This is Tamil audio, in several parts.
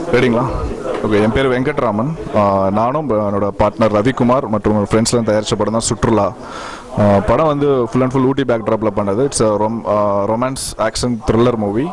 ரெடிங்களா ஓகே என் பேர் வெங்கட்ராமன் ஆஹ் நானும் ப- என்னோட பார்ட்னர் ரவிக்குமார் மற்றும் ஃப்ரெண்ட்ஸ்லாம் தயாரித்த படம் தான் சுற்றுலா ஆஹ் படம் வந்து full and full Ooty back ட்ராப்பில் பண்ணது இட்ஸ் ரொம் romance action thriller movie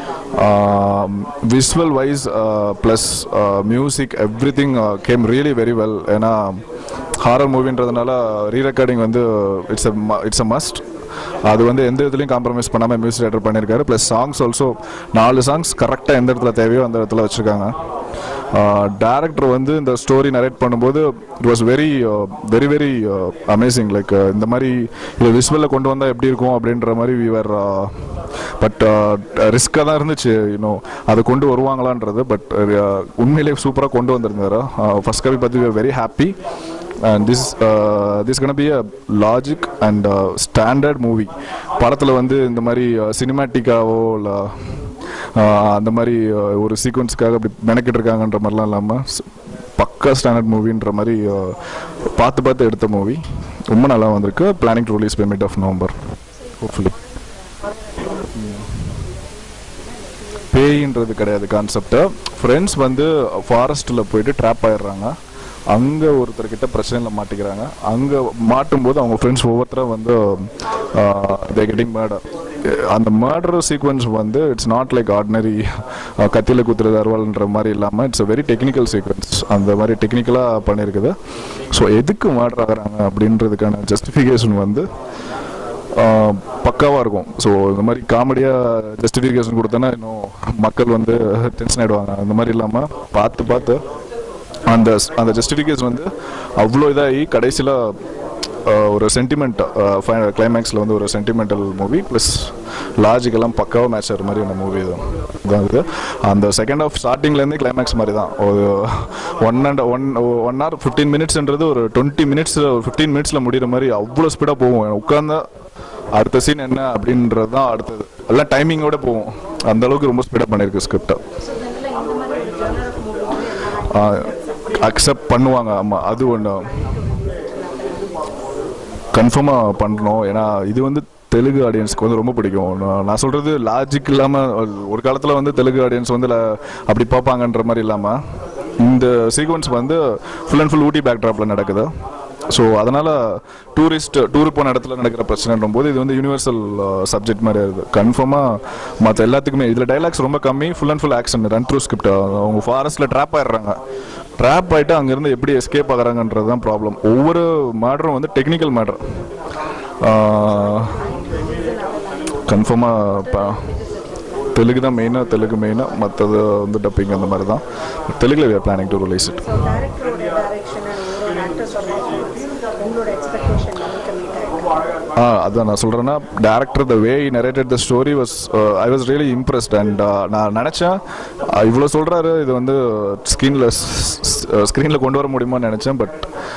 visual wise plus music everything came really very well ஏன்னா ஹாரர் மூவின்றதுனால ரீ ரெக்கார்டிங் வந்து இட்ஸ் இட்ஸ் அ மஸ்ட் அது வந்து எந்த இதுலையும் காம்ப்ரமைஸ் பண்ணாமல் மியூசிக் டைரக்டர் பண்ணியிருக்காரு ப்ளஸ் சாங்ஸ் ஆல்சோ நாலு சாங்ஸ் கரெக்டாக எந்த இடத்துல தேவையோ அந்த இடத்துல வச்சுருக்காங்க டேரக்டர் வந்து இந்த ஸ்டோரி நரேட் பண்ணும்போது it was very very very amazing like இந்த மாதிரி இது விஷுவலில் கொண்டு வந்தால் எப்படி இருக்கும் அப்படின்ற மாதிரி விவர் பட் ரிஸ்க்காக தான் இருந்துச்சு இன்னும் அதை கொண்டு வருவாங்களான்றது பட் உண்மையிலேயே சூப்பராக கொண்டு வந்திருந்தாரு ஃபர்ஸ்ட் கவி பற்றி very happy and this this gonna be a logic and standard movie படத்தில் வந்து இந்த மாதிரி சினிமேட்டிக்காவோ இல்லை அந்த மாதிரி uh, ஒரு சீக்வன்ஸ்க்காக அப்படி மெனக்கிட்டு இருக்காங்கன்ற மாதிரிலாம் இல்லாமல் பக்கா ஸ்டாண்டர்ட் மூவின்ற மாதிரி uh, பார்த்து பார்த்து எடுத்த மூவி ரொம்ப நல்லா வந்திருக்கு planning to release by mid of November hopefully பேயின்றது கிடையாது கான்செப்ட் ஃப்ரெண்ட்ஸ் வந்து ஃபாரஸ்ட்டில் போயிட்டு ட்ராப் ஆயிடுறாங்க அங்கே ஒருத்தர்கிட்ட பிரச்சனையில் மாட்டிக்கிறாங்க அங்கே மாட்டும்போது அவங்க ஃப்ரெண்ட்ஸ் ஒவ்வொருத்தரும் வந்து தே கெட்டிங் மர்டர் அந்த மர்டர் சீக்வன்ஸ் வந்து இட்ஸ் நாட் லைக் ஆர்டினரி கத்தியில் குத்துறது அருவாள்ன்ற மாதிரி இல்லாமல் it's a very technical sequence அந்த மாதிரி டெக்னிக்கலாக பண்ணியிருக்குது ஸோ எதுக்கு மர்டர் ஆகுறாங்க அப்படின்றதுக்கான ஜஸ்டிஃபிகேஷன் வந்து பக்காவாக இருக்கும் ஸோ இந்த மாதிரி காமெடியாக ஜஸ்டிஃபிகேஷன் கொடுத்தோன்னா இன்னும் மக்கள் வந்து டென்ஷன் ஆகிடுவாங்க அந்த மாதிரி இல்லாமல் பார்த்து பார்த்து அந்த அந்த ஜஸ்டிஃபிகேஷன் வந்து அவ்வளோ இதாகி கடைசியில் ஒரு சென்டிமெண்ட் கிளைமேக்ஸில் வந்து ஒரு சென்டிமெண்டல் மூவி ப்ளஸ் லாஜிக்கெல்லாம் பக்காவாக மேட்ச் ஆகிற மாதிரி அந்த மூவி இது தான் இது அந்த செகண்ட் ஆஃப் ஸ்டார்டிங்லேருந்து கிளைமேக்ஸ் மாதிரி தான் ஒரு one and one one hour fifteen மினிட்ஸ்ன்றது ஒரு டுவெண்ட்டி மினிட்ஸ் ஒரு ஃபிஃப்டீன் மினிட்ஸில் முடிகிற மாதிரி அவ்வளோ ஸ்பீடாக போகும் உட்காந்தா அடுத்த சீன் என்ன அப்படின்றது தான் அடுத்தது எல்லாம் டைமிங்கோட போகும் அந்த அளவுக்கு ரொம்ப ஸ்பீடாக பண்ணியிருக்கு ஸ்கிரிப்டை அக்செப்ட் பண்ணுவாங்க ஆமாம் அது ஒன்று கன்ஃபார்மாக பண்ணணும் ஏன்னா இது வந்து தெலுங்கு ஆடியன்ஸ்க்கு வந்து ரொம்ப பிடிக்கும் நான் நான் சொல்கிறது லாஜிக் இல்லாமல் ஒரு காலத்தில் வந்து தெலுங்கு ஆடியன்ஸ் வந்து ல- அப்படி பார்ப்பாங்கன்ற மாதிரி இல்லாமல் இந்த சீக்வன்ஸ் வந்து ஃபுல் அண்ட் ஃபுல் ஊட்டி பேக்ட்ராப்பில் நடக்குது ஸோ அதனால் டூரிஸ்ட் டூர் போன இடத்துல நடக்கிற பிரச்சனைன்ற போது இது வந்து யூனிவர்சல் சப்ஜெக்ட் மாதிரி இருக்குது கன்ஃபார்மாக மற்ற எல்லாத்துக்குமே இதில் டைலாக்ஸ் ரொம்ப கம்மி full and full action run through script அவங்க ஃபாரஸ்ட்டில் ட்ராப் ஆயிடுறாங்க ட்ராப் ஆகிட்டு அங்கேருந்து எப்படி எஸ்கேப் ஆகுறாங்கன்றது தான் ப்ராப்ளம் ஒவ்வொரு மேட்ரும் வந்து டெக்னிக்கல் மேட்ரு கன்ஃபார்மாக தெலுங்கு தான் மெயினாக தெலுங்கு மெயினாக மற்றது வந்து டப்பிங் அந்த மாதிரி தான் தெலுங்குல we are planning to release it so டேரக்டரோட டைரக்ஷன் அண்ட் ஒரு ஆக்டர்ஸோட உங்களோட எக்ஸ்பெக்டேஷன் நமக்கு மீட் ஆயிருக்கு ஆ அதான் நான் சொல்கிறேன்னா director the way narrated the story was I was really impressed and நான் நினச்சேன் இவ்வளோ சொல்கிறாரு இது வந்து ஸ்க்ரீனில் ஸ்க்ரீனில் கொண்டு வர முடியுமான்னு நினச்சேன் பட்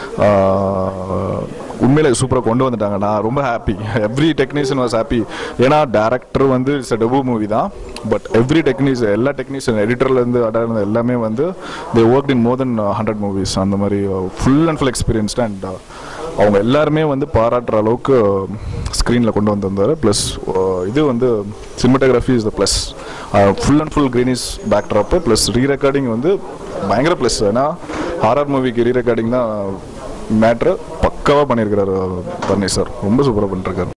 உண்மையில சூப்பராக கொண்டு வந்துட்டாங்க நான் ரொம்ப happy every technician was happy ஏன்னா டேரக்டர் வந்து இட்ஸ் அ டெபு மூவி தான் பட் எவ்ரி டெக்னீஷியன் எல்லா டெக்னீஷியன் எடிட்டர்லேருந்து அடாருந்து எல்லாமே வந்து they work in more than hundred movies அந்த மாதிரி full and full experienced and அவங்க எல்லாருமே வந்து பாராட்டுற அளவுக்கு ஸ்க்ரீனில் கொண்டு வந்திருந்தார் ப்ளஸ் இது வந்து cinematography is the plus full and full greenish backdrop plus re recording வந்து பயங்கர ப்ளஸ் ஏன்னா ஹாரர் மூவிக்கு ரீ ரெக்கார்டிங் தான் மேட்ரு பக்காவாக பண்ணியிருக்கிறாரு பன்னீர் சார் ரொம்ப சூப்பராக பண்ணிருக்காரு